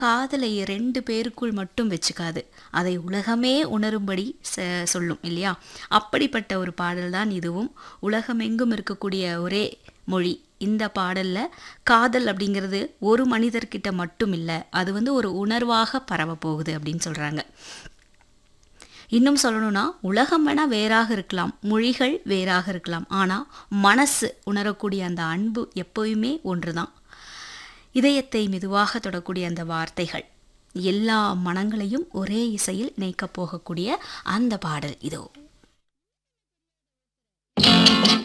காதலை ரெண்டு பேருக்குள் மட்டும் வச்சுக்காது அதை உலகமே உணரும்படி ச சொல்லும் இல்லையா அப்படிப்பட்ட ஒரு பாடல் தான் இதுவும் உலகமெங்கும் இருக்கக்கூடிய ஒரே மொழி இந்த பாடல்ல காதல் அப்படிங்கிறது ஒரு மனிதர்கிட்ட மட்டும் இல்லை அது வந்து ஒரு உணர்வாக பரவ போகுது அப்படின்னு சொல்றாங்க இன்னும் சொல்லணும்னா உலகம் வேணா வேறாக இருக்கலாம் மொழிகள் வேறாக இருக்கலாம் ஆனால் மனசு உணரக்கூடிய அந்த அன்பு எப்போயுமே ஒன்றுதான் இதயத்தை மெதுவாக தொடக்கூடிய அந்த வார்த்தைகள் எல்லா மனங்களையும் ஒரே இசையில் இணைக்கப் போகக்கூடிய அந்த பாடல் இதோ